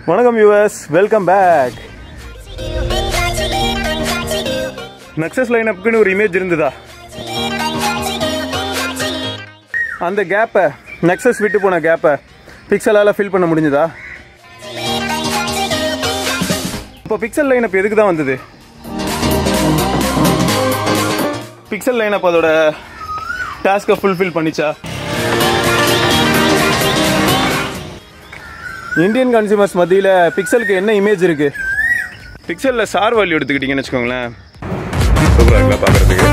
வணக்கம் யூஎஸ் welcome back Nexus லைனப்புக்குன்னு ஒரு இமேஜ் இருந்ததா அந்த கேப்பை நெக்ஸஸ் விட்டு போன கேப்பை பிக்சலால் ஃபில் பண்ண முடிஞ்சதா இப்போ பிக்சல் லைனப் எதுக்கு தான் வந்தது பிக்சல் லைனப் அதோட டாஸ்க்கை ஃபுல்ஃபில் பண்ணிச்சா இந்தியன் கன்சியூமர்ஸ் மத்தியில் பிக்சலுக்கு என்ன இமேஜ் இருக்கு பிக்சலில் சார் வேல்யூ எடுத்துக்கிட்டீங்கன்னு வச்சுக்கோங்களேன் சூப்பராக இருக்கலாம் பார்க்குறதுக்கு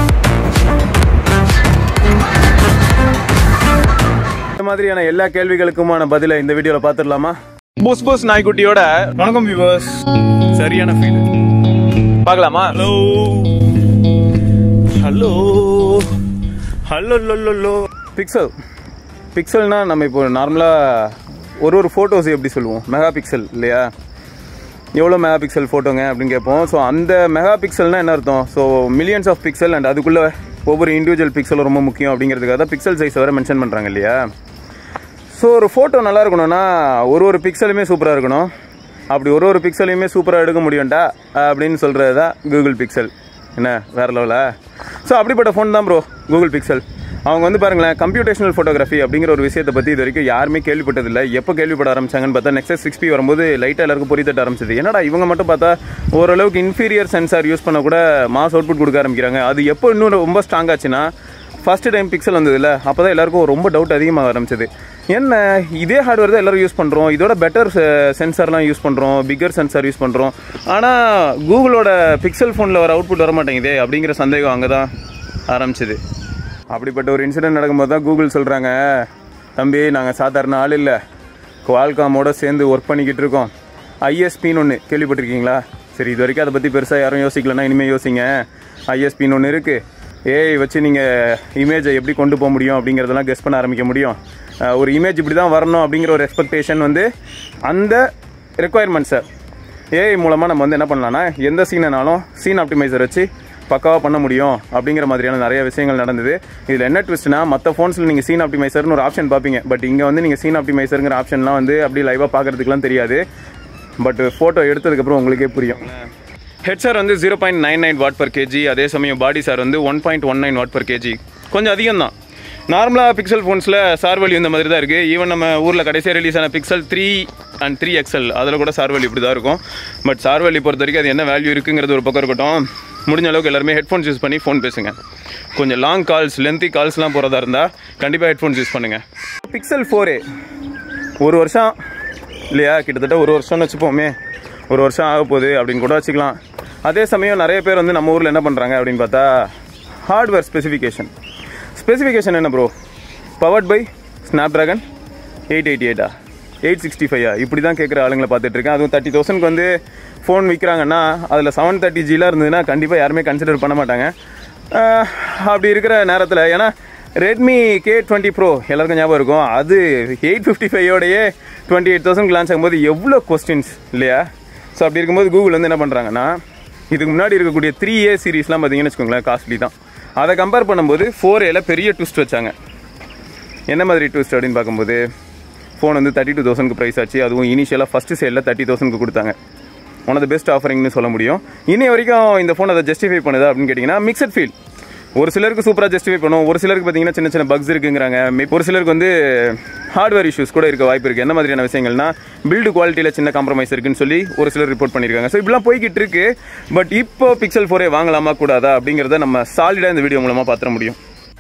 இந்த மாதிரியான எல்லா கேள்விகளுக்குமான பதிலை இந்த வீடியோவில் பார்த்துடலாமா புஸ் புஸ் நாய்க்குட்டியோட வணக்கம் வியூவர்ஸ் சரியான ஃபீல் பார்க்கலாமா hello hello hello low pixel பிக்சல்னா நம்ம இப்போ நார்மலாக ஒரு ஒரு ஃபோட்டோஸ் எப்படி சொல்லுவோம் மெகா பிக்சல் இல்லையா எவ்வளோ மெகா பிக்சல் ஃபோட்டோங்க அப்படின்னு கேட்போம் ஸோ அந்த மெகா பிக்சல்னா என்ன அர்த்தம் so millions of pixel and அதுக்குள்ளே ஒவ்வொரு இண்டிவிஜுவல் பிக்சலும் ரொம்ப முக்கியம் அப்படிங்கிறதுக்காக தான் பிக்சல் சைஸ் வர மென்ஷன் பண்ணுறாங்க இல்லையா ஸோ ஒரு ஃபோட்டோ நல்லா இருக்கணும்னா ஒரு ஒரு பிக்சலுமே சூப்பராக இருக்கணும் அப்படி ஒரு ஒரு பிக்சலையுமே சூப்பராக எடுக்க முடியும்டா அப்படின்னு சொல்கிறது தான் கூகுள் பிக்சல் என்ன வேற லெவலா ஸோ அப்படிப்பட்ட ஃபோன் தான் ப்ரோ கூகுள் பிக்சல் அவங்க வந்து பாருங்களேன் கம்ப்யூட்டேஷனல் ஃபோட்டோகிராஃபி அப்படிங்கிற ஒரு விஷயத்தை பற்றி இது வரைக்கும் யாருமே கேள்விப்பட்டதில்லை எப்போ கேள்விப்பட ஆரம்பிச்சாங்கன்னு பார்த்தா நெக்ஸ்ட் சிக்ஸ் பி வரும்போது லைட்டாக எல்லாருக்கும் பொறி தட்ட ஆரம்பிச்சது என்னடா இவங்க மட்டும் பார்த்தா ஓரளவுக்கு இன்ஃபீரியர் சென்சார் யூஸ் பண்ண கூட மாஸ் அவுட்புட் கொடுக்க ஆரம்பிக்கிறாங்க அது எப்போ இன்னும் ரொம்ப ஸ்ட்ராங் ஆச்சுன்னா ஃபர்ஸ்ட் டைம் பிக்சல் வந்ததுல அப்போ தான் எல்லாருக்கும் ரொம்ப டவுட் அதிகமாக ஆரம்பிச்சது என்ன இதே ஹார்ட்வேர் தான் எல்லாரும் யூஸ் பண்ணுறோம் இதோட பெட்டர் சென்சார்லாம் யூஸ் பண்ணுறோம் பிக்கர் சென்சார் யூஸ் பண்ணுறோம் ஆனால் கூகுளோட பிக்சல் ஃபோனில் வர அவுட்புட் வர மாட்டேங்குதே அப்படிங்கிற சந்தேகம் அங்கே தான் ஆரம்பிச்சது அப்படிப்பட்ட ஒரு இன்சிடென்ட் நடக்கும்போது தான் கூகுள் சொல்கிறாங்க தம்பி நாங்கள் சாதாரண ஆள் இல்லை குவால்காமோட சேர்ந்து ஒர்க் பண்ணிக்கிட்டு இருக்கோம் ஐஎஸ்பின்னு ஒன்று கேள்விப்பட்டிருக்கீங்களா சரி இது வரைக்கும் அதை பற்றி பெருசாக யாரும் யோசிக்கலன்னா இனிமேல் யோசிங்க ஐஎஸ்பின்னு ஒன்று இருக்குது ஏஐ வச்சு நீங்கள் இமேஜை எப்படி கொண்டு போக முடியும் அப்படிங்கிறதெல்லாம் கெஸ் பண்ண ஆரம்பிக்க முடியும் அஹ் ஒரு இமேஜ் இப்படி தான் வரணும் அப்படிங்கிற ஒரு எக்ஸ்பெக்டேஷன் வந்து அந்த ரெக்குவயர்மெண்ட்ஸை ஏஐ மூலமாக நம்ம வந்து என்ன பண்ணலாம்னா எந்த சீனைனாலும் சீன் ஆப்டிமைசர் வச்சு பக்காவாக பண்ண முடியும் அப்படிங்கிற மாதிரியான நிறைய விஷயங்கள் நடந்தது இதில் என்ன ட்விஸ்ட்னா மற்ற ஃபோன்ஸில் நீங்கள் சீன் ஆப்டிமைசர்னு ஒரு ஆப்ஷன் பார்ப்பீங்க பட் இங்கே வந்து நீங்கள் சீன் ஆப்டிமைசருங்கிற ஆப்ஷன்லாம் வந்து அப்படி லைவாக பார்க்குறதுக்குலாம் தெரியாது பட் ஃபோட்டோ எடுத்ததுக்கப்புறம் உங்களுக்கே புரியும் ஹெட்சார் வந்து zero point nine nine watt per KG அதே சமயம் பாடி சார் வந்து one point one nine watt per KG கொஞ்சம் அதிகம் தான் நார்மலாக பிக்சல் ஃபோன்ஸில் சார் வேல்யூ இந்த மாதிரி தான் இருக்குது ஈவன் நம்ம ஊரில் கடைசியாக ரிலீஸ் ஆன Pixel three and three XL அதில் கூட சார் வேல்யூ இப்படி தான் இருக்கும் பட் சார் வேல்யூ பொறுத்த வரைக்கும் அது என்ன வேல்யூ இருக்குங்கிறது ஒரு பக்கம் இருக்கட்டும் முடிஞ்ச அளவுக்கு எல்லாருமே ஹெட்ஃபோன்ஸ் யூஸ் பண்ணி ஃபோன் பேசுங்க கொஞ்சம் லாங் கால்ஸ் லென்த்தி கால்ஸ்லாம் போகிறதா இருந்தால் கண்டிப்பாக ஹெட்ஃபோன்ஸ் யூஸ் பண்ணுங்கள் பிக்சல் ஃபோரே ஒரு வருஷம் இல்லையா கிட்டத்தட்ட ஒரு வருஷம்னு வச்சுப்போமே ஒரு வருஷம் ஆக போகுது அப்படின்னு கூட வச்சுக்கலாம் அதே சமயம் நிறைய பேர் வந்து நம்ம ஊரில் என்ன பண்ணுறாங்க அப்படின்னு பார்த்தா ஹார்ட்வேர் ஸ்பெசிஃபிகேஷன் ஸ்பெசிஃபிகேஷன் என்ன pro powered by Snapdragon eight eighty எயிட்டா எயிட் சிக்ஸ்டி ஃபைவா இப்படி தான் கேட்குற ஆளுங்களை பார்த்துட்டு இருக்கேன் அதுவும் தேர்ட்டி தௌசண்ட்க்கு வந்து ஃபோன் விற்கிறாங்கன்னா அதில் செவன் தேர்ட்டி ஜிலாம் இருந்ததுன்னா கண்டிப்பாக யாருமே கன்சிடர் பண்ண மாட்டாங்க ஆஹ், அப்படி இருக்கிற நேரத்தில் ஏன்னா ரெட்மி கே டுவெண்ட்டி ப்ரோ எல்லாருக்கும் ஞாபகம் இருக்கும் அது எயிட் ஃபிஃப்டி ஃபைவோடையே டுவெண்ட்டி எயிட் தௌசண்ட் லான்ச் ஆகும்போது எவ்வளோ கொஸ்டின்ஸ் இல்லையா ஸோ அப்படி இருக்கும்போது கூகுள் வந்து என்ன பண்ணுறாங்கன்னா இதுக்கு முன்னாடி இருக்கக்கூடிய த்ரீ ஏ சீரீஸ்லாம் பார்த்தீங்கன்னு வச்சுக்கோங்களேன் காஸ்ட்லி தான் அதை கம்பேர் பண்ணும்போது ஃபோர் ஏல பெரிய ட்விஸ்ட் வச்சாங்க என்ன மாதிரி ட்விஸ்ட் அப்படின்னு பார்க்கும்போது ஃபோன் வந்து தேர்ட்டி டூ தௌசண்ட்க்கு ப்ரைஸ் ஆச்சு அதுவும் இனிஷியலாக ஃபஸ்ட்டு சேலில் தேர்ட்டி தௌசண்ட்க்கு கொடுத்தாங்க ஒன் ஆஃப் த பெஸ்ட் ஆஃபரிங்னு சொல்ல முடியும் இனி வரைக்கும் இந்த ஃபோன் அதை ஜஸ்டிஃபை பண்ணுதா அப்படின்னு கேட்டிங்கன்னா மிக்சட் ஃபீல் ஒரு சிலருக்கு சூப்பராக ஜஸ்டிஃபை பண்ணும் ஒரு சிலருக்கு பார்த்தீங்கன்னா சின்ன சின்ன பக்ஸ் இருக்குங்கிறாங்க மே- ஒரு சிலருக்கு வந்து ஹார்ட்வேர் இஷ்யூஸ் கூட இருக்க வாய்ப்பு இருக்குது என்ன மாதிரியான விஷயங்கள்னா பில்டு குவாலிட்டியில் சின்ன காம்ப்ரமைஸ் இருக்குன்னு சொல்லி ஒரு சிலர் ரிப்போர்ட் பண்ணியிருக்காங்க ஸோ இப்படிலாம் போய்கிட்டு இருக்கு பட் இப்போ பிக்சல் ஃபோரே வாங்கலாமா கூடாதா அப்படிங்கிறத நம்ம சாலிடாக இந்த வீடியோ மூலமாக பார்த்துட முடியும்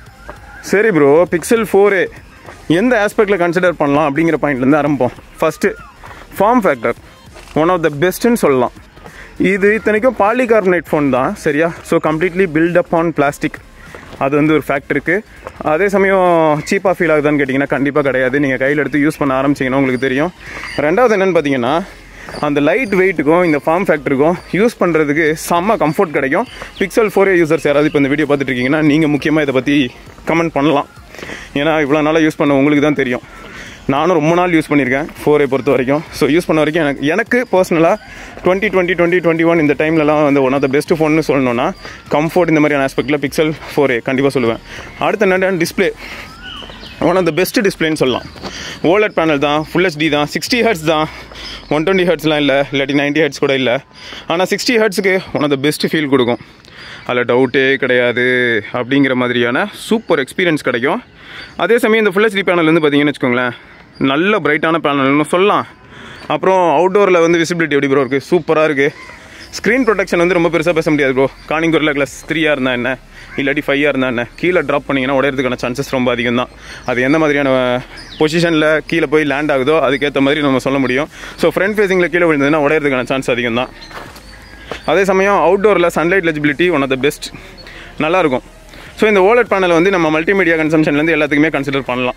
சரி ப்ரோ பிக்சல் ஃபோரு எந்த ஆஸ்பெக்டில் கன்சிடர் பண்ணலாம் அப்படிங்கிற பாயிண்ட்லேருந்து ஆரம்பிப்போம் first form factor one of the பெஸ்ட்டுன்னு சொல்லலாம் இது இத்தனைக்கும் பாலிகார்பனேட் ஃபோன் தான் சரியா so completely built up on plastic அது வந்து ஒரு ஃபேக்ட் இருக்குது அதே சமயம் சீப்பாக ஃபீல் ஆகுதான்னு கேட்டிங்கன்னா கண்டிப்பாக கிடையாது நீங்கள் கையில் எடுத்து யூஸ் பண்ண ஆரம்பிச்சிங்கன்னா உங்களுக்கு தெரியும் ரெண்டாவது என்னென்னு பார்த்தீங்கன்னா அந்த லைட் வெயிட்டுக்கும் இந்த ஃபார்ம் ஃபேக்டருக்கும் யூஸ் பண்ணுறதுக்கு செம்ம கம்ஃபர்ட் கிடைக்கும் பிக்சல் ஃபோர் யூசர்ஸ் யாராவது இப்போ இந்த வீடியோ பார்த்துட்டு இருக்கீங்கன்னா நீங்கள் முக்கியமாக இதை பற்றி கமெண்ட் பண்ணலாம் ஏன்னா இவ்வளோ நாளாக யூஸ் பண்ண உங்களுக்கு தான் தெரியும் நானும் ரொம்ப நாள் யூஸ் பண்ணியிருக்கேன் ஃபோரை பொறுத்த வரைக்கும் ஸோ யூஸ் பண்ண வரைக்கும் எனக்கு எனக்கு பர்சனலாக twenty twenty twenty twenty one இந்த டைம்லலாம் வந்து ஒன் ஆஃப் த பெஸ்ட் ஃபோன்னு சொல்லணும்னா கம்ஃபர்ட் இந்த மாதிரியான ஆஸ்பெக்டில் பிக்சல் ஃபோரே கண்டிப்பாக சொல்லுவேன் அடுத்து என்னென்ன display one of the best டிஸ்பிளேன்னு சொல்லலாம் ஓலட் பேனல் தான் ஃபுல் ஹெச்டி தான் சிக்ஸ்டி ஹர்ட்ஸ் தான் ஒன் டுவெண்ட்டி ஹெட்ஸ்லாம் இல்லை இல்லாட்டி நைன்ட்டி ஹெட்ஸ் கூட இல்லை ஆனால் சிக்ஸ்டி ஹெட்ஸுக்கு one of the best feel கொடுக்கும் அதில் டவுட்டே கிடையாது அப்படிங்கிற மாதிரியான சூப்பர் எக்ஸ்பீரியன்ஸ் கிடைக்கும் அதே சமயம் இந்த ஃபுல் ஹெச்டி பேனல் வந்து பார்த்தீங்கன்னு வச்சுக்கோங்களேன் நல்ல பிரைட்டான பேனல்னு சொல்லலாம் அப்புறம் அவுட்டோரில் வந்து விசிபிலிட்டி எப்படி ப்ரோ இருக்குது சூப்பராக இருக்குது ஸ்க்ரீன் ப்ரொடெக்ஷன் வந்து ரொம்ப பெருசாக பேச முடியாது ப்ரோ காணிங்கூரில் கிளாஸ் த்ரீயாக இருந்தால் என்ன இல்லாட்டி ஃபைவாக இருந்தால் என்ன கீழே ட்ராப் பண்ணிங்கன்னா உடையறதுக்கான சான்சஸ் ரொம்ப அதிகம் தான் அது எந்த மாதிரியான பொசிஷனில் கீழே போய் லேண்ட் ஆகுதோ அதுக்கேற்ற மாதிரி நம்ம சொல்ல முடியும் ஸோ ஃப்ரண்ட் ஃபேஸிங்கில் கீழே விழுந்ததுன்னா உடையறதுக்கான சான்ஸ் அதிகம் தான் அதே சமயம் அவுட்டோரில் sunlight legibility one of the best நல்லாயிருக்கும் ஸோ இந்த ஓலட் பேனலை வந்து நம்ம மல்டிமீடியா கன்சம்ஷன்லேருந்து எல்லாத்துக்குமே கன்சிடர் பண்ணலாம்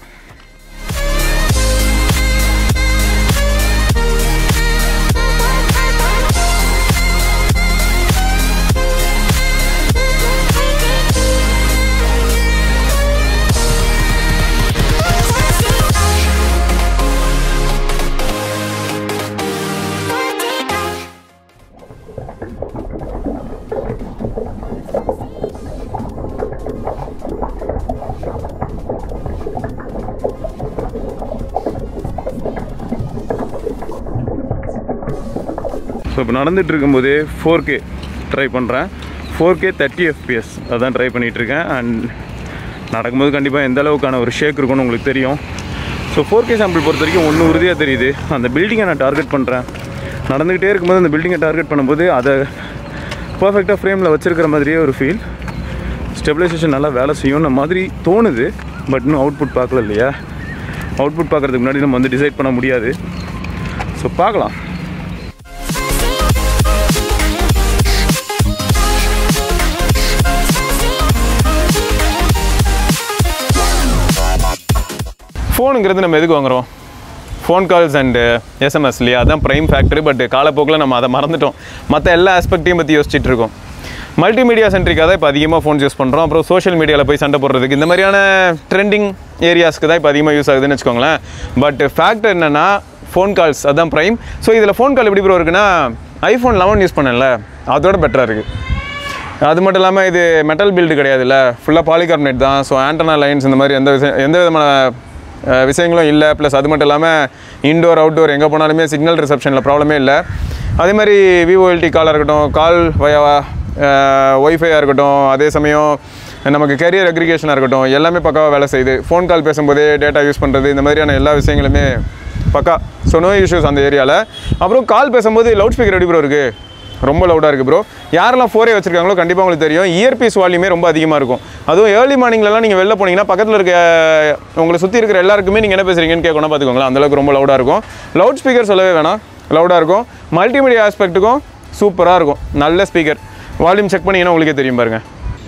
ஸோ இப்போ நடந்துட்டு இருக்கும்போதே ஃபோர் கே ட்ரை பண்ணுறேன் ஃபோர் கே தேர்ட்டி எஃபிஎஸ் அதான் ட்ரை பண்ணிகிட்ருக்கேன் அண்ட் நடக்கும்போது கண்டிப்பாக எந்த அளவுக்கான ஒரு ஷேக் இருக்கும்னு உங்களுக்கு தெரியும் ஸோ ஃபோர் கே சாம்பிள் பொறுத்த வரைக்கும் ஒன்று உறுதியாக தெரியுது அந்த பில்டிங்கை நான் டார்கெட் பண்ணுறேன் நடந்துக்கிட்டே இருக்கும்போது அந்த பில்டிங்கை டார்கெட் பண்ணும்போது அதை பர்ஃபெக்டாக ஃப்ரேமில் வச்சிருக்கிற மாதிரியே ஒரு ஃபீல் ஸ்டெபிலைசேஷன் நல்லா வேலை செய்யும்ன மாதிரி தோணுது பட் இன்னும் அவுட்புட் பார்க்கல இல்லையா அவுட்புட் பார்க்குறதுக்கு முன்னாடி நம்ம வந்து டிசைட் பண்ண முடியாது ஸோ பார்க்கலாம் ஃபோனுங்கிறது நம்ம எதுக்கு வாங்குறோம் ஃபோன் கால்ஸ் அண்டு எஸ்எம்எஸ் இல்லையா அதான் ப்ரைம் ஃபேக்டர் பட் காலப்போக்கில் நம்ம அதை மறந்துட்டோம் மற்ற எல்லா ஆஸ்பெக்டையும் பற்றி யோசிச்சுட்டு இருக்கோம் மல்டிமீடியா சென்ட்ரிக்காக தான் இப்போ அதிகமாக ஃபோன்ஸ் யூஸ் பண்ணுறோம் அப்புறம் சோஷியல் மீடியாவில் போய் சண்டை போடுறதுக்கு இந்த மாதிரியான ட்ரெண்டிங் ஏரியாஸ்க்கு தான் இப்போ அதிகமாக யூஸ் ஆகுதுன்னு வச்சுக்கோங்களேன் பட் ஃபேக்ட் என்னென்னா ஃபோன் கால்ஸ் அதான் ப்ரைம் ஸோ இதில் ஃபோன் கால் எப்படி ப்ரோ இருக்குன்னா ஐஃபோன் லெவன் யூஸ் பண்ணல அதோட பெட்டராக இருக்குது அது மட்டும் இல்லாமல் இது மெட்டல் பில்டு கிடையாதுல்ல ஃபுல்லாக பாலிகார்பனேட் தான் ஸோ ஆண்டனா லைன்ஸ் இந்த மாதிரி எந்த விஷயம் எந்த விதமான அஹ், விஷயங்களும் இல்லை ப்ளஸ் அது மட்டும் இல்லாமல் இன்டோர் அவுட்டோர் எங்கே போனாலுமே சிக்னல் ரிசப்ஷனில் ப்ராப்ளமே இல்லை அதே மாதிரி விவோஎல்டி காலாக இருக்கட்டும் கால் வயவா ஒய்ஃபையாக இருக்கட்டும் அதே சமயம் நமக்கு கரியர் அக்ரிகேஷனாக இருக்கட்டும் எல்லாமே பக்காவாக வேலை செய்யுது ஃபோன் கால் பேசும்போதே டேட்டா யூஸ் பண்ணுறது இந்த மாதிரியான எல்லா விஷயங்களுமே பக்கா ஸோ நோ இஷ்யூஸ் அந்த ஏரியாவில் அப்புறம் கால் பேசும்போது லவுட் ஸ்பீக்கர் எப்படி ப்ரோ இருக்குது ரொம்ப லவுடாக இருக்குது ப்ரோ யாரெல்லாம் ஃபோரே வச்சிருக்காங்களோ கண்டிப்பாக உங்களுக்கு தெரியும் இயர்பீஸ் வால்யூமே ரொம்ப அதிகமாக இருக்கும் அதுவும் ஏர்லி மார்னிங்லலாம் நீங்கள் வெளில போனீங்கன்னா பக்கத்தில் இருக்க உங்களை சுற்றி இருக்கிற எல்லாருக்குமே நீங்கள் என்ன பேசுகிறீங்கன்னு கேட்கணும் பார்த்துக்கோங்களேன் அந்தளவுக்கு ரொம்ப லவுடாக இருக்கும் லவுட் ஸ்பீக்கர் சொல்லவே வேணாம் லவுடாக இருக்கும் மல்டிமீடியா ஆஸ்பெக்ட்டுக்கும் சூப்பராக இருக்கும் நல்ல ஸ்பீக்கர் வால்யூம் செக் பண்ணிங்கன்னா உங்களுக்கே தெரியும் பாருங்கள்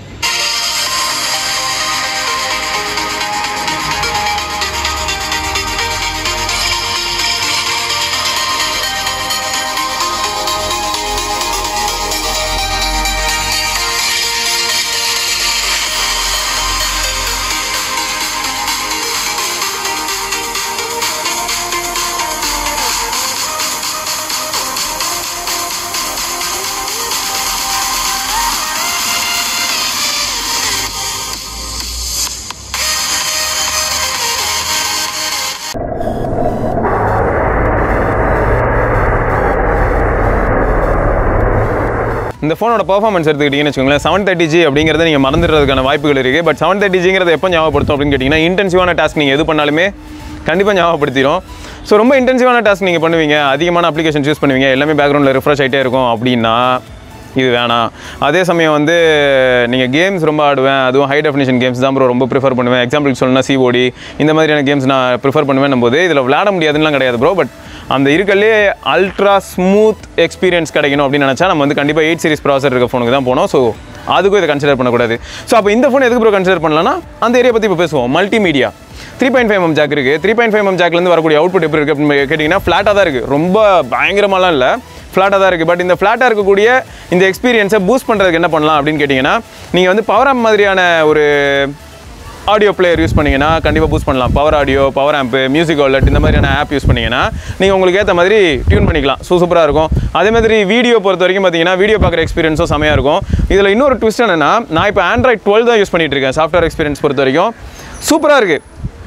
இந்த ஃபோனோட பர்ஃபார்மன்ஸ் எடுத்துக்கிட்டீங்கன்னு வச்சுக்கோங்களேன் செவன் தேர்ட்டி ஜி அப்படிங்கிறத நீங்கள் மறந்துடுறதுக்கான வாய்ப்புகள் இருக்குது பட் செவன் தேர்ட்டி ஜிங்கிறத எப்போ ஞாபகப்படுத்தும் அப்படின்னு கேட்டிங்கன்னா இன்டென்சிவான டாஸ்க் நீங்கள் எது பண்ணாலுமே கண்டிப்பாக ஞாபகப்படுத்திடும் ஸோ ரொம்ப இன்டென்சிவான டாஸ்க் நீங்கள் பண்ணுவீங்க அதிகமான அப்ளிகேஷன் யூஸ் பண்ணுவீங்க எல்லாமே பேக்ரவுண்டில் ரிஃப்ரெஷ் ஆகிட்டே இருக்கும் அப்படின்னா இது வேணாம் அதே சமயம் வந்து நீங்கள் கேம்ஸ் ரொம்ப ஆடுவேன் அதுவும் ஹை டெஃபினேஷன் கேம்ஸ் தான் ப்ரோ ரொம்ப ப்ரிஃபர் பண்ணுவேன் எக்ஸாம்பிளுக்கு சொல்லணும்னா சிஓடி இந்த மாதிரியான கேம்ஸ் நான் ப்ரிஃபர் பண்ணுவேன் போது இதில் விளையாட முடியாதுன்னுலாம் கிடையாது ப்ரோ பட் அந்த இருக்கலே அல்ட்ரா ஸ்மூத் எக்ஸ்பீரியன்ஸ் கிடைக்கணும் அப்படின்னு நினச்சா நம்ம வந்து கண்டிப்பாக எயிட் சீரிஸ் ப்ராசர் இருக்க ஃபோனுக்கு தான் போனோம் ஸோ அதுக்கும் இதை கன்சிடர் பண்ணக்கூடாது ஸோ அப்போ இந்த ஃபோன் எதுக்கு ப்ரோ கன்சிடர் பண்ணலாம்னா அந்த ஏரியா பற்றி இப்போ பேசுவோம் multimedia three point five M jack இருக்குது த்ரீ பாயிண்ட் ஃபைவ் எம் ஜாக்லேருந்து வரக்கூடிய அவுட்புட் எப்படி இருக்குது அப்படின்னு கேட்டிங்கன்னா ஃப்ளாட்டாக தான் இருக்குது ரொம்ப பயங்கரமாலாம் இல்லை ஃப்ளாட்டாக தான் இருக்குது பட் இந்த ஃப்ளாட்டாக இருக்கக்கூடிய இந்த எக்ஸ்பீரியன்ஸை பூஸ்ட் பண்ணுறதுக்கு என்ன பண்ணலாம் அப்படின்னு கேட்டிங்கன்னா நீங்கள் வந்து பவர் ஆம்ப் மாதிரியான ஒரு ஆடியோ பிளேயர் யூஸ் பண்ணீங்கன்னா கண்டிப்பாக பூஸ்ட் பண்ணலாம் power audio power amp music wallet இந்த மாதிரியான ஆப் யூஸ் பண்ணீங்கன்னா நீங்கள் உங்களுக்கு ஏற்ற மாதிரி டியூன் பண்ணிக்கலாம் ஸோ சூப்பராக இருக்கும் அதே மாதிரி வீடியோ பொறுத்த வரைக்கும் பார்த்தீங்கன்னா வீடியோ பார்க்குற எக்ஸ்பீரியன்ஸும் செமையாக இருக்கும் இதில் இன்னொரு ட்விஸ்ட் என்னன்னா நான் இப்போ ஆண்ட்ராய்ட் டுவெல் தான் யூஸ் பண்ணிட்டு இருக்கேன் சாஃப்ட்வேர் எக்ஸ்பீரியன்ஸ் பொறுத்த வரைக்கும் சூப்பராக இருக்குது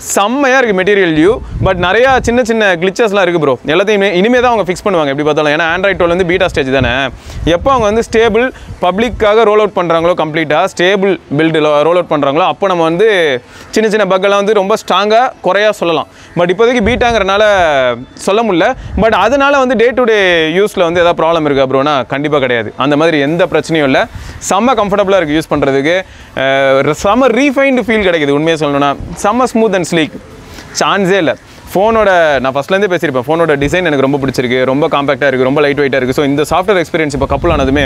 செம்மையாக இருக்குது மெட்டீரியல் வியூ பட் நிறையா சின்ன சின்ன கிளிச்சஸ்லாம் இருக்குது ப்ரோ எல்லாத்தையும் இனிமே தான் அவங்க ஃபிக்ஸ் பண்ணுவாங்க எப்படி பார்த்தாலும் ஏன்னா ஆண்ட்ராய்ட் டுவெல் வந்து பீட்டா ஸ்டேஜ் தானே எப்போ அவங்க வந்து ஸ்டேபிள் பப்ளிக்காக ரோல் அவுட் பண்ணுறாங்களோ கம்ப்ளீட்டாக ஸ்டேபிள் பில்டு ரோல் அவுட் பண்ணுறாங்களோ அப்போ நம்ம வந்து சின்ன சின்ன பக்கெல்லாம் வந்து ரொம்ப ஸ்ட்ராங்காக குறையா சொல்லலாம் பட் இப்போதைக்கு பீட்டாங்கிறனால சொல்ல முடியல பட் அதனால வந்து டே டு டே யூஸில் வந்து எதாவது ப்ராப்ளம் இருக்கா ப்ரோனா கண்டிப்பாக கிடையாது அந்த மாதிரி எந்த பிரச்சனையும் இல்லை செம்ம கம்ஃபர்டபுளாக இருக்குது யூஸ் பண்ணுறதுக்கு செம்ம ரீஃபைன்டு ஃபீல் கிடைக்குது உண்மையாக சொல்லணும்னா செம்ம ஸ்மூத் அண்ட் ஸ்லீக் சான்ஸே இல்லை ஃபோனோட நான் ஃபஸ்ட்லேருந்தே பேசியிருப்பேன் ஃபோனோட டிசைன் எனக்கு ரொம்ப பிடிச்சிருக்கு ரொம்ப காம்பேக்டாக இருக்குது ரொம்ப லைட் வெயிட்டாக இருக்குது ஸோ இந்த சாஃப்ட்வேர் எக்ஸ்பீரியன்ஸ் இப்போ கப்புள் ஆனதுமே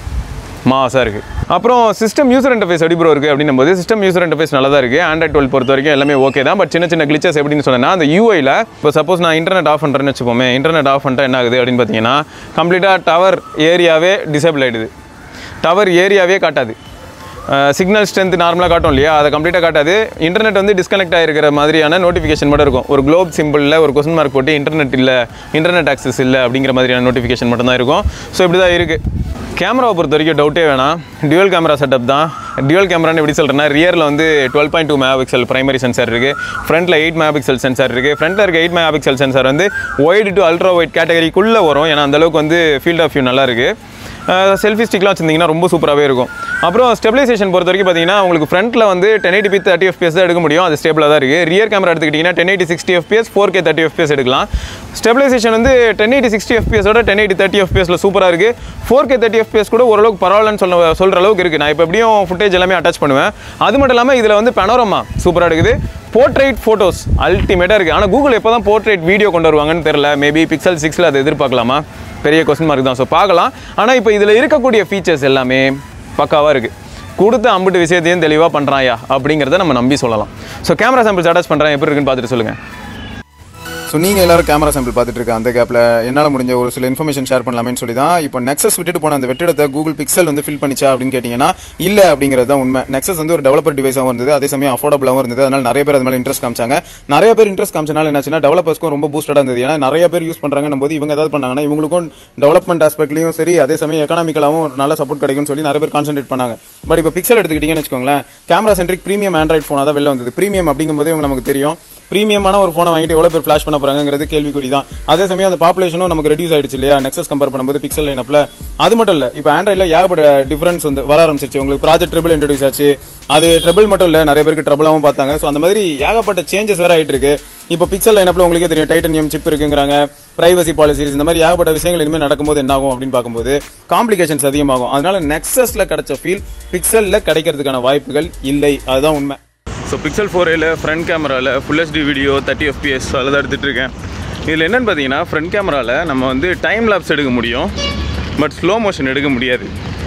மாசாக இருக்குது அப்புறம் சிஸ்டம் யூசர் இன்டர்ஃபேஸ் எப்படி ப்ரோ இருக்குது அப்படின்னும் போது சிஸ்டம் யூசர் இன்டர்ஃபேஸ் நல்லா தான் இருக்குது ஆண்ட்ராய்ட் டுவெல் பொறுத்த வரைக்கும் எல்லாமே ஓகே தான் பட் சின்ன சின்ன கிளிச்சஸ் எப்படின்னு சொன்னேன்னா அந்த யூஐயில் இப்போ சப்போஸ் நான் இன்டர்நெட் ஆஃப் பண்ணுறேன்னு வச்சுப்போமே இன்டர்நெட் ஆஃப் பண்ணிட்டா என்ன ஆகுது அப்படின்னு பார்த்தீங்கன்னா கம்ப்ளீட்டாக டவர் ஏரியாவே டிசேபிள் ஆகிடுது டவர் ஏரியாவே காட்டாது சிக்னல் ஸ்ட்ரென்த் நார்மலாக காட்டும் இல்லையா அதை கம்ப்ளீட்டாக காட்டாது இன்டர்நெட் வந்து டிஸ்கனெக்ட் ஆகிருக்கிற மாதிரியான நோட்டிஃபிகேஷன் மட்டும் இருக்கும் ஒரு குளோப் சிம்பிளில் ஒரு கொஸ்டின் மார்க் போட்டு இன்டர்நெட் இல்லை இன்டர்நெட் ஆக்சஸ் இல்லை அப்படிங்கிற மாதிரியான நோட்டிஃபிகேஷன் மட்டும் தான் இருக்கும் ஸோ இப்படி தான் இருக்குது கேமராவை பொறுத்த வரைக்கும் டவுட்டே வேணாம் டியூவல் கேமரா செட்டப் தான் டியூவல் கேமரான்னு எப்படி சொல்கிறேன்னா ரியரில் வந்து twelve point two mega pixel primary sensor இருக்குது ஃப்ரண்ட்டில் எயிட் மெகா பிக்சல் சென்சார் இருக்குது ஃப்ரண்ட்டில் இருக்க எயிட் மெகா பிக்சல் சென்சார் வந்து ஒய்டு டு அல்ட்ரா ஒயிட் கேட்டகரிக்குள்ளே வரும் ஏன்னா அந்தளவுக்கு வந்து ஃபீல்ட் ஆஃப் வியூ நல்லா இருக்குது செல்ஃபி ஸ்டிக்லாம் வச்சிருந்தீங்கன்னா ரொம்ப சூப்பராகவே இருக்கும் அப்புறம் ஸ்டெபிலைசேஷன் பொறுத்த வரைக்கும் பார்த்தீங்கன்னா உங்களுக்கு ஃப்ரண்ட்டில் வந்து ten eighty P thirty FPS தான் எடுக்க முடியும் அது ஸ்டேபிளாக தான் இருக்குது ரியர் கேமரா எடுத்துக்கிட்டிங்கன்னா ten eighty sixty FPS four K thirty FPS எடுக்கலாம் ஸ்டெபிலைசேஷன் வந்து டென் எயிட்டி சிக்ஸ்டி எஃபிஎஸோட டென் எயிட்டி தேர்ட்டி எஃபிஎஸில் சூப்பராக இருக்குது ஃபோர் கே தேர்ட்டி எஃபிஎஸ் கூட ஓரளவுக்கு பரவாயில்லன்னு சொல்ல சொல்கிற அளவுக்கு இருக்குது நான் இப்போ எப்படியும் ஃபுட்டேஜ் எல்லாமே அட்டாச் பண்ணுவேன் அது மட்டும் இல்லாமல் இதில் வந்து பனோரமா சூப்பராக இருக்குது போர்ட்ரைட் ஃபோட்டோஸ் அல்டிமேட்டாக இருக்குது ஆனால் கூகுள் எப்போ தான் போர்ட்ரைட் வீடியோ கொண்டு வருவாங்கன்னு தெரில மேபி பிக்சல் சிக்ஸில் அதை எதிர்பார்க்கலாமா பெரிய கொஸ்டின் மார்க் தான் ஸோ பார்க்கலாம் ஆனால் இப்போ இதில் இருக்கக்கூடிய ஃபீச்சர்ஸ் எல்லாமே பக்காவாக இருக்குது கொடுத்த அம்பிட்டு விஷயத்தையும் தெளிவாக பண்ணுறாயா அப்படிங்கிறத நம்ம நம்பி சொல்லலாம் ஸோ கேமரா சாம்பிள்ஸ் அட்டாச் பண்ணுறேன் எப்படி இருக்குன்னு பார்த்துட்டு சொல்லுங்கள் ஸோ நீங்கள் எல்லாரும் கேமரா சாம்பிள் பார்த்துட்டு இருக்க அந்த கேப்பில் என்னால் முடிஞ்ச ஒரு சில இன்ஃபர்மேஷன் ஷேர் பண்ணலாமேன்னு சொல்லி தான் இப்போ நெக்ஸஸ் விட்டுட்டு போன அந்த வெற்றிடத்தை கூகுள் பிக்சல் வந்து ஃபில் பண்ணிச்சா அப்படின்னு கேட்டிங்கன்னா இல்லை அப்படிங்கிறது தான் உண்மை நெக்ஸஸ் வந்து ஒரு டெவலப்பர் டிவைஸாகவும் இருந்தது அதே சமயம் அஃபோர்டபுளாகவும் இருந்தது அதனால் நிறைய பேர் அது மேலே இன்ட்ரெஸ்ட் காமிச்சாங்க நிறைய பேர் இன்ட்ரெஸ்ட் காமிச்சனால என்னாச்சுன்னா டெவலப்பர்ஸ்க்கும் ரொம்ப பூஸ்டடாக இருந்தது ஏன்னா நிறைய பேர் யூஸ் பண்ணுறாங்க போது இவங்க ஏதாவது பண்ணாங்கன்னா இவங்களுக்கும் டெவலப்மெண்ட் ஆஸ்பெக்ட்லையும் சரி அதே சமயம் எக்கனாமிக்கலாகவும் ஒரு நல்ல சப்போர்ட் கிடைக்கும்னு சொல்லி நிறைய பேர் கான்சென்ட்ரேட் பண்ணாங்க பட் இப்போ பிக்சல் எடுத்துக்கிட்டீங்கன்னு வச்சுக்கோங்களேன் கேமரா சென்ட்ரிக் ப்ரீமியம் ஆண்ட்ராய்ட் ஃபோனாக தான் வெளில வந்தது ப்ரீமியம் அப்படிங்கும்போது இவங்க நமக்கு தெரியும் ப்ரீமியமான ஒரு ஃபோனை வாங்கிட்டு எவ்வளோ பேர் ஃபிளாஷ் பண்ண போறாங்கிறது கேள்விக்குறி தான் அதே சமயம் அந்த பாப்புலேஷனும் நமக்கு ரெடியூஸ் ஆயிடுச்சு இல்லையா நெக்ஸஸ் கம்பேர் பண்ணும்போது பிக்சல் லைனப்ல அது மட்டும் இல்லை இப்போ ஆண்ட்ராய்டில் ஏகப்பட்ட டிஃபரன்ஸ் வந்து வர ஆரம்பிச்சிருச்சு உங்களுக்கு ப்ராஜெக்ட் ட்ரிபிள் இன்ட்ரடியூஸ் ஆச்சு அது ட்ரிபிள் மட்டும் இல்லை நிறைய பேருக்கு ட்ரபிளாகவும் பார்த்தாங்க ஸோ அந்த மாதிரி ஏகப்பட்ட சேஞ்சஸ் வேற ஆயிட்டு இருக்கு இப்போ பிக்சல் லைனப்ல உங்களுக்கே தெரியும் டைட்டனியம் சிப் இருக்குங்கிறாங்க பிரைவசி பாலிசிஸ் இந்த மாதிரி ஏகப்பட்ட விஷயங்கள் இனிமேல் நடக்கும்போது என்ன ஆகும் அப்படின்னு பார்க்கும்போது காம்ப்ளிகேஷன்ஸ் அதிகமாகும் அதனால நெக்ஸஸ்ல கிடைச்ச ஃபீல் பிக்சல்ல கிடைக்கிறதுக்கான வாய்ப்புகள் இல்லை அதுதான் உண்மை ஸோ பிக்சல் ஃபோர் ஏல ஃப்ரண்ட் கேமராவில் full HD video thirty FPS அதில் தான் எடுத்துகிட்டு இருக்கேன் இதில் என்னென்னு பார்த்தீங்கன்னா ஃப்ரண்ட் கேமராவில் நம்ம வந்து டைம் லாப்ஸ் எடுக்க முடியும் பட் ஸ்லோ மோஷன் எடுக்க முடியாது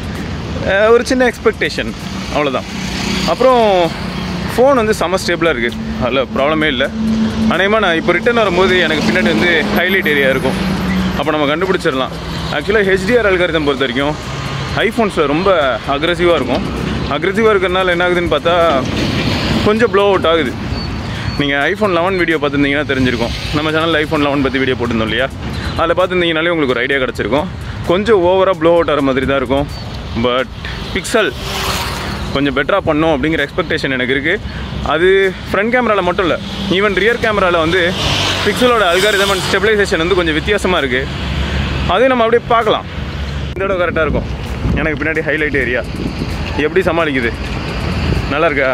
அஹ் ஒரு சின்ன எக்ஸ்பெக்டேஷன் அவ்வளோதான் அப்புறம் ஃபோன் வந்து செம ஸ்டேபிளாக இருக்குது அதில் ப்ராப்ளமே இல்லை அநேகமாக நான் இப்போ ரிட்டர்ன் வரும்போது எனக்கு பின்னாடி வந்து ஹைலைட் ஏரியா இருக்கும் அப்போ நம்ம கண்டுபிடிச்சிடலாம் ஆக்சுவலாக ஹெச்டிஆர் அல்காரிதம் பொறுத்த வரைக்கும் ஐஃபோன்ஸில் ரொம்ப அக்ரெசிவாக இருக்கும் அக்ரெசிவாக இருக்கிறனால என்ன ஆகுதுன்னு பார்த்தா கொஞ்சம் ப்ளோ அவுட் ஆகுது நீங்கள் ஐஃபோன் லெவன் வீடியோ பார்த்துருந்தீங்கன்னா தெரிஞ்சிருக்கும் நம்ம சேனலில் ஐஃபோன் லெவன் பற்றி வீடியோ போட்டிருந்தோம் இல்லையா அதில் பார்த்துருந்தீங்கனாலே உங்களுக்கு ஒரு ஐடியா கிடச்சிருக்கும் கொஞ்சம் ஓவராக ப்ளோ அவுட் ஆகிற மாதிரி தான் இருக்கும் பட் பிக்சல் கொஞ்சம் பெட்டராக பண்ணும் அப்படிங்கிற எக்ஸ்பெக்டேஷன் எனக்கு இருக்குது அது ஃப்ரண்ட் கேமராவில் மட்டும் இல்லை ஈவன் ரியர் கேமராவில் வந்து பிக்சலோட அல்காரிதம் அண்ட் ஸ்டெபிலைசேஷன் வந்து கொஞ்சம் வித்தியாசமாக இருக்குது அதையும் நம்ம அப்படியே பார்க்கலாம் இந்த இடம் கரெக்டாக இருக்கும் எனக்கு பின்னாடி ஹைலைட் ஏரியா எப்படி சமாளிக்குது நல்லா இருக்கா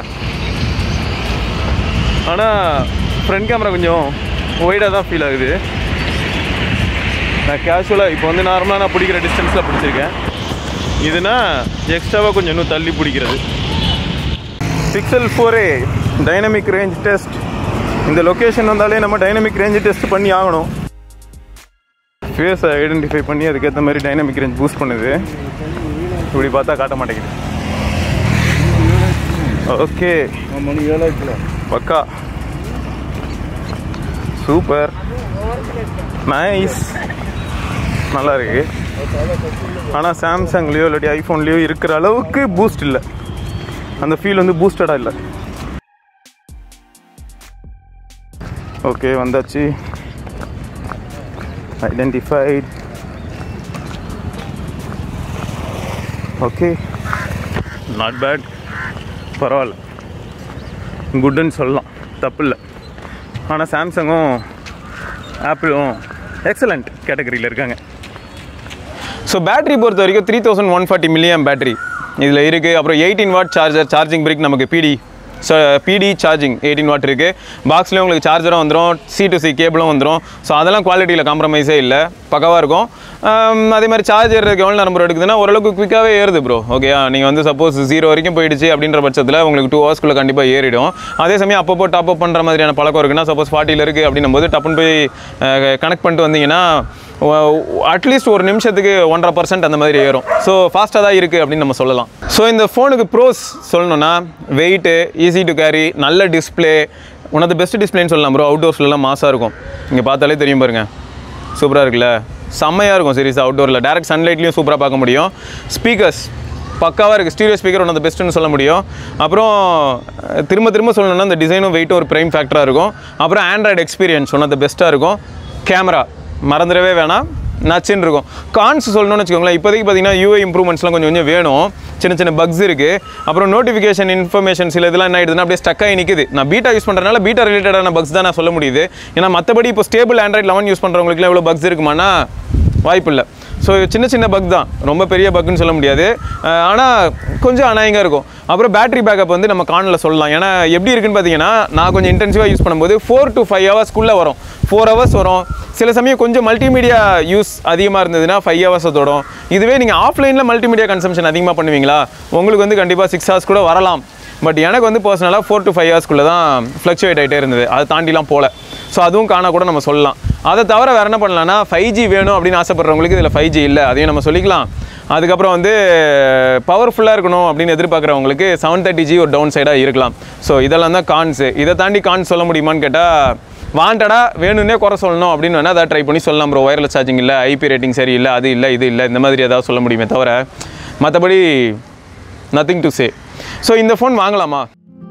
ஆனால் ஃப்ரண்ட் கேமரா கொஞ்சம் ஒய்டாக தான் ஃபீல் ஆகுது நான் கேஷுவலாக இப்போ வந்து நார்மலாக நான் பிடிக்கிற டிஸ்டன்ஸில் பிடிச்சிருக்கேன் இதுனா எக்ஸ்ட்ராவாக கொஞ்சம் இன்னும் தள்ளி பிடிக்கிறது பிக்சல் ஃபோரே டைனமிக் ரேஞ்ச் டெஸ்ட் இந்த லொக்கேஷன் வந்தாலே நம்ம டைனமிக் ரேஞ்ச் டெஸ்ட் பண்ணி ஆகணும் ஃபேஸை ஐடென்டிஃபை பண்ணி அதுக்கேற்ற மாதிரி டைனமிக் ரேஞ்ச் பூஸ்ட் பண்ணுது இப்படி பார்த்தா காட்ட மாட்டேங்குது ஓகே மணி ஏழாச்சுல பக்கா சூப்பர் நைஸ் நல்லா இருக்கு ஆனால் சாம்சங்லேயோ இல்லாட்டி ஐஃபோன்லேயோ இருக்கிற அளவுக்கு பூஸ்ட் இல்லை அந்த ஃபீல் வந்து பூஸ்டடாக இல்லை ஓகே வந்தாச்சு ஐடென்டிஃபைட் ஓகே நாட் பேட் பரவாயில்ல குட்டுன்னு சொல்லலாம் தப்பு இல்லை ஆனால் சாம்சங்கும் ஆப்பிளும் எக்ஸலண்ட் கேட்டகரியில் இருக்காங்க ஸோ பேட்டரி பொறுத்த வரைக்கும் three thousand one forty milliamp battery இதில் இருக்குது அப்புறம் eighteen watt charger charging brick நமக்கு பிடி ஸோ பிடி சார்ஜிங் எயிட்டீன் வாட் இருக்குது பாக்ஸ்லேயும் உங்களுக்கு சார்ஜரும் வந்துடும் சி டு சி கேபிளும் வந்துடும் ஸோ அதெல்லாம் குவாலிட்டியில் காம்ப்ரமைஸே இல்லை பக்கவாக இருக்கும் ஆம், அதே மாதிரி சார்ஜர் எவ்வளோ நம்பர் எடுக்குதுன்னா ஓரளவுக்கு குயிக்காகவே ஏறுது ப்ரோ ஓகேயா நீங்கள் வந்து சப்போஸ் ஜீரோ வரைக்கும் போயிடுச்சு அப்படின்ற பட்சத்தில் உங்களுக்கு டூ ஹவர்ஸ்க்குள்ளே கண்டிப்பாக ஏறிடும் அதே சமயம் அப்பப்போ டாப் அப் பண்ணுற மாதிரியான பழக்கம் இருக்குன்னா சப்போஸ் ஃபார்ட்டியில் இருக்குது அப்படின்னும் போது டப்புன்னு போய் கனெக்ட் பண்ணிட்டு வந்தீங்கன்னா அட்லீஸ்ட் ஒரு நிமிஷத்துக்கு ஒன்றரை பர்சன்ட் அந்த மாதிரி ஏறும் ஸோ ஃபாஸ்ட்டாக தான் இருக்குது அப்படின்னு நம்ம சொல்லலாம் ஸோ இந்த ஃபோனுக்கு ப்ரோஸ் சொல்லணும்னா வெயிட்டு ஈஸி டு கேரி நல்ல display one of the best டிஸ்பிளேன்னு சொல்லலாம் ப்ரோ அவுட்டோர்ஸ்லாம் மாசாக இருக்கும் இங்கே பார்த்தாலே தெரியும் பாருங்க சூப்பராக இருக்குல்ல செம்மையாக இருக்கும் சீரியஸ் அவுட்டோரில் டேரக்ட் சன்லைட்லேயும் சூப்பராக பார்க்க முடியும் ஸ்பீக்கர்ஸ் பக்காவாக இருக்குது stereo speaker one of the பெஸ்ட்டுன்னு சொல்ல முடியும் அப்புறம் அஹ், திரும்ப திரும்ப சொல்லணும்னா இந்த டிசைனும் வெயிட்டும் ஒரு ப்ரைம் ஃபேக்டராக இருக்கும் அப்புறம் Android experience one of the பெஸ்ட்டாக இருக்கும் கேமரா மறந்துடவே வேணாம் நச்சுன்னு இருக்கும் கான்ஸ் சொல்லணும்னு வச்சுக்கோங்களேன் இப்போதைக்கு பார்த்தீங்கன்னா யூஐ இம்ப்ரூவ்மெண்ட்ஸ்லாம் கொஞ்சம் கொஞ்சம் வேணும் சின்ன சின்ன பக்ஸ் இருக்குது அப்புறம் நோட்டிஃபிகேஷன் இன்ஃபர்மேஷன் சில இதெல்லாம் என்ன ஆயிடுதுன்னா அப்படியே ஸ்டக் ஆகி நிற்குது நான் பீட்டா யூஸ் பண்ணுறதுனால பீட்டா ரிலேட்டடான பக்ஸ் தான் நான் சொல்ல முடியுது ஏன்னா மற்றபடி இப்போ ஸ்டேபிள் ஆண்ட்ராய்ட் லெவன் யூஸ் பண்ணுறவங்களுக்குலாம் எவ்வளோ பக்ஸ் இருக்குமானா வாய்ப்பு இல்லை ஸோ சின்ன சின்ன பக் தான் ரொம்ப பெரிய பக்குன்னு சொல்ல முடியாது ஆனால் கொஞ்சம் அநாயங்க இருக்கும் அப்புறம் பேட்டரி பேக்கப் வந்து நம்ம கானில் சொல்லலாம் ஏன்னா எப்படி இருக்குன்னு பார்த்தீங்கன்னா நான் கொஞ்சம் இன்டென்சிவாக யூஸ் பண்ணும்போது ஃபோர் டு ஃபைவ் ஹவர்ஸ்க்குள்ளே வரும் ஃபோர் ஹவர்ஸ் வரும் சில சமயம் கொஞ்சம் மல்டிமீடியா யூஸ் அதிகமாக இருந்ததுன்னா ஃபைவ் ஹவர்ஸ் தொடும் இதுவே நீங்கள் ஆஃப்லைனில் மல்டிமீடியா கன்சம்ஷன் அதிகமாக பண்ணுவீங்களா உங்களுக்கு வந்து கண்டிப்பாக சிக்ஸ் ஹவர்ஸ் கூட வரலாம் பட் எனக்கு வந்து பர்சனலாக ஃபோர் டு ஃபைவ் ஹவர்ஸ்க்குள்ளே தான் ஃப்ளக்சுவேட் ஆகிட்டே இருந்தது அதை தாண்டிலாம் போகல ஸோ அதுவும் காண கூட நம்ம சொல்லலாம் அதை தவிர வேறு என்ன பண்ணலாம்னா ஃபைவ் ஜி வேணும் அப்படின்னு ஆசைப்படுறவங்களுக்கு இதில் ஃபைவ் ஜி இல்லை அதையும் நம்ம சொல்லிக்கலாம் அதுக்கப்புறம் வந்து பவர்ஃபுல்லாக இருக்கணும் அப்படின்னு எதிர்பார்க்குறவங்களுக்கு செவன் தேர்ட்டி ஜி ஒரு டவுன் சைடாக இருக்கலாம் ஸோ இதெல்லாம் தான் கான்ஸு இதை தாண்டி கான்ஸ் சொல்ல முடியுமான்னு கேட்டால் வாண்டடாக வேணும்னே குறை சொல்லணும் அப்படின்னு வேணால் அதை ட்ரை பண்ணி சொல்லலாம் ப்ரோ ஒயர்லெஸ் சார்ஜிங் இல்லை ஐபி ரேட்டிங் சரி இல்லை அது இல்லை இது இல்லை இந்த மாதிரி ஏதாவது சொல்ல முடியுமே தவிர மற்றபடி நத்திங் டு சே ஸோ இந்த ஃபோன் வாங்கலாமா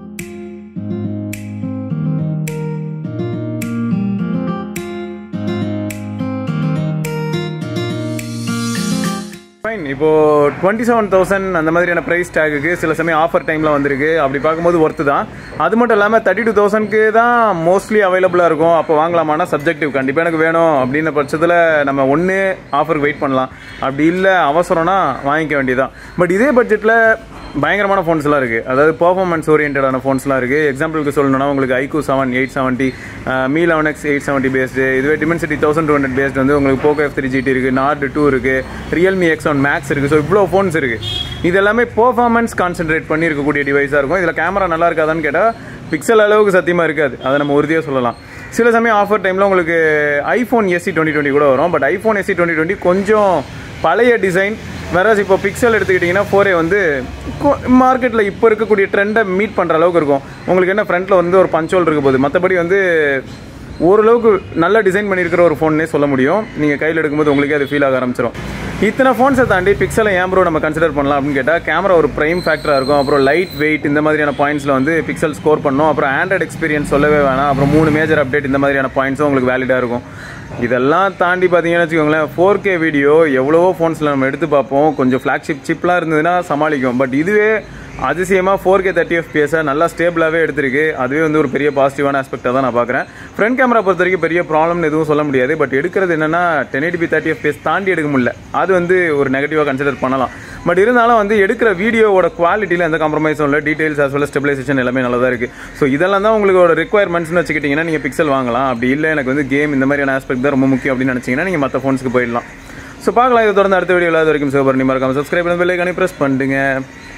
ஃபைன் இப்போ டுவெண்ட்டி செவன் தௌசண்ட் அந்த மாதிரியான ப்ரைஸ் டேக்குக்கு சில சமயம் ஆஃபர் டைமில் வந்திருக்கு அப்படி பார்க்கும்போது ஒர்த்து தான் அது மட்டும் இல்லாமல் தேர்ட்டி டூ தௌசண்ட்க்கு தான் மோஸ்ட்லி அவைலபிளாக இருக்கும் அப்போ வாங்கலாமானா சப்ஜெக்டிவ் கண்டிப்பாக எனக்கு வேணும் அப்படின்ற பட்சத்தில் நம்ம ஒன்று ஆஃபருக்கு வெயிட் பண்ணலாம் அப்படி இல்லை அவசரம்னா வாங்கிக்க வேண்டியதான் பட் இதே பட்ஜெட்டில் பயங்கரமான ஃபோன்ஸ்லாம் இருக்குது அதாவது பர்ஃபார்மன்ஸ் ஓரியன்டான ஃபோன்ஸ்லாம் இருக்குது எக்ஸாம்பிளுக்கு சொல்லணும்னா உங்களுக்கு iQOO seven eight seventy Mi eleven X eight seventy based இதுவே Dimensity thousand two hundred based வந்து உங்களுக்கு போக்கோ எஃப் த்ரீ ஜிடி இருக்குது நார்டு டூ இருக்குது ரியல்மி எக்ஸ் ஒன் மேக்ஸ் இருக்குது ஸோ இவ்வளோ ஃபோன்ஸ் இருக்குது இது எல்லாமே பர்ஃபார்மன்ஸ் கான்சென்ட்ரேட் பண்ணி இருக்கக்கூடிய டிவைஸாக இருக்கும் இதில் கேமரா நல்லா இருக்காதான்னு கேட்டால் பிக்சல் அளவுக்கு சத்தியமாக இருக்காது அதை நம்ம உறுதியாக சொல்லலாம் சில சமயம் ஆஃபர் டைமில் உங்களுக்கு ஐஃபோன் எஸ்சி டுவெண்ட்டி டுவெண்ட்டி கூட வரும் but iPhone SE twenty twenty கொஞ்சம் பழைய டிசைன் வேறாஸ் இப்போ பிக்சல் எடுத்துக்கிட்டிங்கன்னா ஃபோரே வந்து மார்க்கெட்டில் இப்போ இருக்கக்கூடிய ட்ரெண்டை மீட் பண்ணுற அளவுக்கு இருக்கும் உங்களுக்கு என்ன ஃப்ரண்ட்டில் வந்து ஒரு பஞ்சோல் இருக்க போகுது மற்றபடி வந்து ஓரளவுக்கு நல்ல டிசைன் பண்ணியிருக்கிற ஒரு ஃபோன்னே சொல்ல முடியும் நீங்கள் கையில் எடுக்கும்போது உங்களுக்கே அது ஃபீல் ஆக ஆரம்பிச்சிடும் இத்தனை ஃபோன்ஸை தாண்டி பிக்சலை ஏன் ப்ரோ நம்ம கன்சிடர் பண்ணலாம் அப்படின்னு கேட்டால் கேமரா ஒரு ப்ரைம் ஃபேக்டராக இருக்கும் அப்புறம் லைட் வெயிட் இந்த மாதிரியான பாயிண்ட்ஸில் வந்து பிக்சல் ஸ்கோர் பண்ணும் அப்புறம் ஆண்ட்ராய்டு எக்ஸ்பீரியன்ஸ் சொல்லவே வேணாம் அப்புறம் மூணு மேஜர் அப்டேட் இந்த மாதிரியான பாயிண்ட்ஸும் உங்களுக்கு வேலிடாக இருக்கும் இதெல்லாம் தாண்டி பார்த்தீங்கன்னு வச்சுக்கோங்களேன் ஃபோர் கே வீடியோ எவ்வளவோ ஃபோன்ஸில் நம்ம எடுத்து பார்ப்போம் கொஞ்சம் ஃப்ளாக்ஷிப் சிப்லாம் இருந்ததுன்னா சமாளிக்கும் பட் இதுவே அதிசயமாக ஃபோர் கே தேர்ட்டி எஃபிஎஸை நல்லா ஸ்டேபிளாகவே எடுத்திருக்கு அதுவே வந்து ஒரு பெரிய பாசிட்டிவான ஆஸ்பெக்டாக தான் நான் பார்க்குறேன் ஃப்ரண்ட் கேமரா பொறுத்த வரைக்கும் பெரிய ப்ராப்ளம்னு எதுவும் சொல்ல முடியாது பட் எடுக்கிறது என்னன்னா டென் எயிட்டி தேர்ட்டி எஃபிஎஸ் தாண்டி எடுக்க முடியல அது வந்து ஒரு நெகட்டிவாக கன்சிடர் பண்ணலாம் பட் இருந்தாலும் வந்து எடுக்கிற வீடியோவோட குவாலிட்டியில் எந்த காம்ப்ரமைஸும் இல்லை details as well as stabilization எல்லாமே நல்லா தான் இருக்குது ஸோ இதெல்லாம் தான் உங்களோட ரெக்குயர்மெண்ட்ஸ்னு வச்சுக்கிட்டிங்கன்னா நீங்கள் பிக்சல் வாங்கலாம் அப்படி இல்லை எனக்கு வந்து கேம் இந்த மாதிரியான ஆஸ்பெக்ட் தான் ரொம்ப முக்கியம் அப்படின்னு நினச்சிங்கன்னா நீங்கள் மற்ற ஃபோன்ஸ்க்கு போயிடலாம் ஸோ பார்க்கலாம் இதை தொடர்ந்து அடுத்த வீடியோவில் அது வரைக்கும் சிவபரணி மறக்காம சப்ஸ்கிரைப் பண்ணி பெல்லைக்கானே ப்ரெஸ் பண்ணுங்க